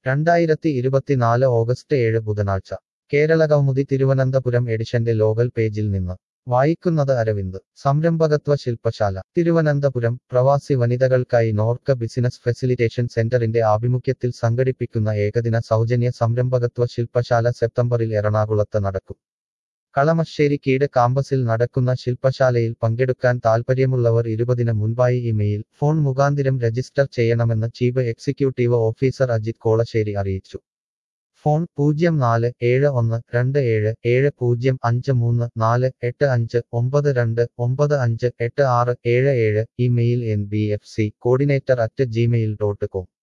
രണ്ടായിരത്തി ഇരുപത്തിനാല് ഓഗസ്റ്റ് ഏഴ് ബുധനാഴ്ച കേരളകൗമുദി തിരുവനന്തപുരം എഡിഷന്റെ ലോകൽ പേജിൽ നിന്ന് വായിക്കുന്നത് അരവിന്ദ് സംരംഭകത്വ ശില്പശാല തിരുവനന്തപുരം പ്രവാസി വനിതകൾക്കായി നോർക്ക ബിസിനസ് ഫെസിലിറ്റേഷൻ സെന്ററിന്റെ ആഭിമുഖ്യത്തിൽ സംഘടിപ്പിക്കുന്ന ഏകദിന സൗജന്യ സംരംഭകത്വ ശില്പശാല സെപ്റ്റംബറിൽ എറണാകുളത്ത് നടക്കും കളമശ്ശേരി കീട് കാമ്പസിൽ നടക്കുന്ന ശില്പശാലയിൽ പങ്കെടുക്കാൻ താൽപ്പര്യമുള്ളവർ ഇരുപതിന് മുൻപായി ഇമെയിൽ ഫോൺ മുഖാന്തിരം രജിസ്റ്റർ ചെയ്യണമെന്ന് chief executive officer Ajith Kolassery അറിയിച്ചു ഫോൺ പൂജ്യം നാല് ഏഴ് ഒന്ന് രണ്ട് ഏഴ് ഏഴ് പൂജ്യം അഞ്ച് മൂന്ന് നാല് എട്ട് അഞ്ച് ഒമ്പത് രണ്ട് ഒമ്പത് അഞ്ച് എട്ട് ആറ് ഏഴ് ഏഴ് email N B F C coordinator at Gmail dot com